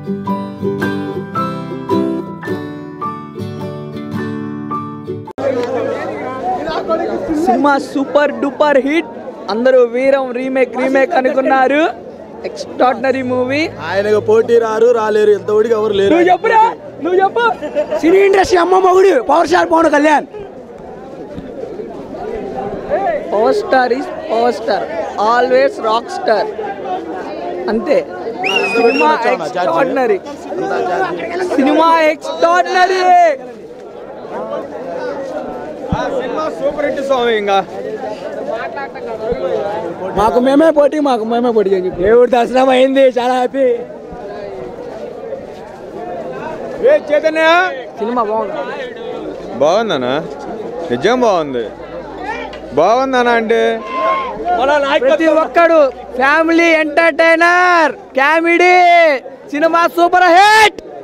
cinema super duper hit అందరూ Veeram remake remake అనుకున్నారు extraordinary movie ఆయనకు పోటీ రారు రాలేరు ఎంత ఒడికి ఎవరు లేరు నువ్వు చెప్పురా నువ్వు చెప్పు సినీ ఇండస్ట్రీ అమ్మ మొగుడు power star Pawan Kalyan power star is power star always rock star అంతే సినిమా ఎక్స్ట్రాడినరీ సినిమా ఎక్స్ట్రాడినరీ సూపర్ హిట్ స్వామి ఇంకా మాకు మేమే పోటీ మాకు మేమే పోటీ అని చెప్పి దేవుడు దర్శనం అయింది చాలా హ్యాపీ ఏ చైతన్య సినిమా బాగుంది బాగుందనా నిజం బాగుంది బాగుందనా అంటే ప్రతి ఒక్కడు ఫ్యామిలీ ఎంటర్టైనర్ కామెడీ సినిమా సూపర్ హిట్